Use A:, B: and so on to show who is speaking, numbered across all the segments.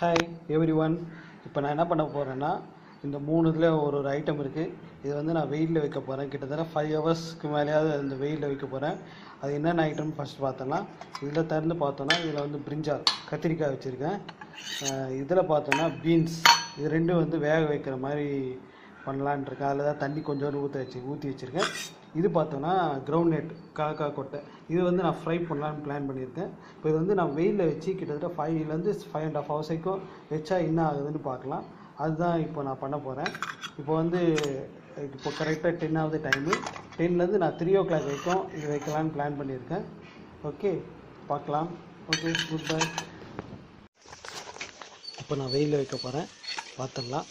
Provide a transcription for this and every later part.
A: hi every one இப்போ நான் என்ன பண்ண போகிறேன்னா இந்த மூணு இதில் ஒரு ஒரு ஐட்டம் இருக்குது இது வந்து நான் வெயிலில் வைக்க போகிறேன் கிட்டத்தட்ட ஃபைவ் ஹவர்ஸ்க்கு மேலேயாவது அந்த வெயிலில் வைக்க போகிறேன் அது என்னென்ன ஐட்டம் ஃபஸ்ட் பார்த்தோன்னா இதில் திறந்து பார்த்தோன்னா இதில் வந்து பிரிஞ்சால் கத்திரிக்காய் வச்சுருக்கேன் இதில் பார்த்தோன்னா பீன்ஸ் இது ரெண்டும் வந்து வேக வைக்கிற மாதிரி பண்ணலான்னு இருக்கேன் அதில் தான் தண்ணி கொஞ்சோண்டு ஊற்றி வச்சு ஊற்றி வச்சுருக்கேன் இது பார்த்தோன்னா கிரவுண்ட் நெட் காக்கா கொட்டை இது வந்து நான் ஃப்ரை பண்ணலான்னு பிளான் பண்ணியிருக்கேன் இப்போ இது வந்து நான் வெயிலில் வச்சு கிட்டத்தட்ட ஃபைவ்லேருந்து ஃபைவ் அண்ட் ஹாஃப் ஹவர்ஸ் வரைக்கும் வச்சா என்ன ஆகுதுன்னு பார்க்கலாம் அதுதான் இப்போ நான் பண்ண போகிறேன் இப்போ வந்து இப்போ கரெக்டாக டென் ஆகுது டைமு டென்லேருந்து நான் த்ரீ ஓ கிளாக் வரைக்கும் இது வைக்கலான்னு பிளான் பண்ணியிருக்கேன் ஓகே பார்க்கலாம் ஓகே குட் பை இப்போ நான் வெயிலில் வைக்க போகிறேன் பார்த்துடலாம்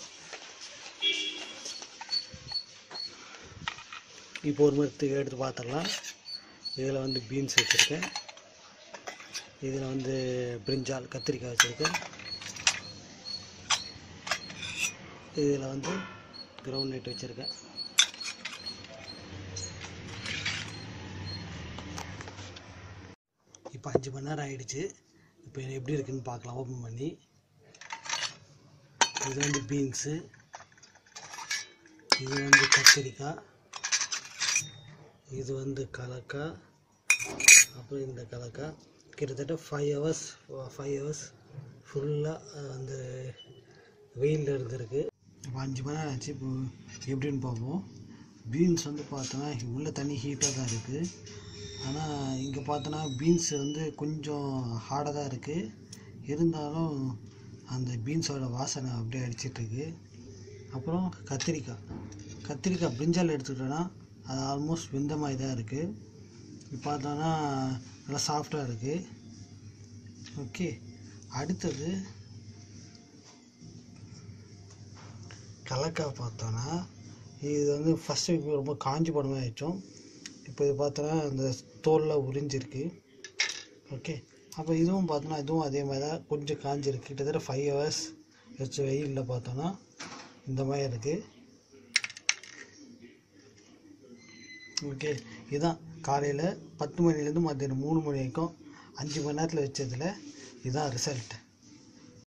A: இப்போ ஒரு மரத்து எடுத்து பார்த்துடலாம் இதில் வந்து பீன்ஸ் வச்சுருக்கேன் இதில் வந்து பிரிஞ்சால் கத்திரிக்காய் வச்சுருக்கேன் இதில் வந்து கிரவுண்ட் நெட் வச்சுருக்கேன் இப்போ அஞ்சு மணி நேரம் ஆயிடுச்சு இப்போ இது எப்படி இருக்குன்னு பார்க்கலாம் ஓப்பன் பண்ணி இது வந்து பீன்ஸு இது வந்து கத்திரிக்காய் இது வந்து கலக்காய் அப்புறம் இந்த கலக்காய் கிட்டத்தட்ட ஃபைவ் ஹவர்ஸ் ஃபைவ் ஹவர்ஸ் ஃபுல்லாக வந்து வெயிலில் இருந்திருக்கு இப்போ அஞ்சு மணி நேரம் ஆச்சு இப்போ எப்படின்னு பார்ப்போம் பீன்ஸ் வந்து பார்த்தோன்னா உள்ள தண்ணி ஹீட்டாக தான் இருக்குது ஆனால் இங்கே பார்த்தோன்னா பீன்ஸ் வந்து கொஞ்சம் ஹார்டாக தான் இருக்குது இருந்தாலும் அந்த பீன்ஸோட வாசனை அப்படியே அடிச்சிட்ருக்கு அப்புறம் கத்திரிக்காய் கத்திரிக்காய் பிரிஞ்சால் எடுத்துக்கிட்டோன்னா அது ஆல்மோஸ்ட் வெந்த மாதிரி தான் இருக்குது இப்போ பார்த்தோன்னா நல்லா சாஃப்டாக இருக்குது ஓகே அடுத்தது கலக்காய் பார்த்தோன்னா இது வந்து ஃபஸ்ட்டு ரொம்ப காஞ்சி போன மாதிரி ஆயிடுச்சோம் இப்போ இது பார்த்தோன்னா இந்த தோலில் உறிஞ்சிருக்கு ஓகே அப்போ இதுவும் பார்த்தோன்னா இதுவும் அதே மாதிரி தான் கொஞ்சம் காஞ்சிருக்கு கிட்டத்தட்ட ஃபைவ் ஹவர்ஸ் வச்ச வெயிலில் பார்த்தோன்னா இந்த மாதிரி இருக்குது ஓகே இதுதான் காலையில் பத்து மணிலேருந்து மத்தியானம் மூணு மணி வரைக்கும் அஞ்சு மணி நேரத்தில் வச்சதில் இதுதான் ரிசல்ட்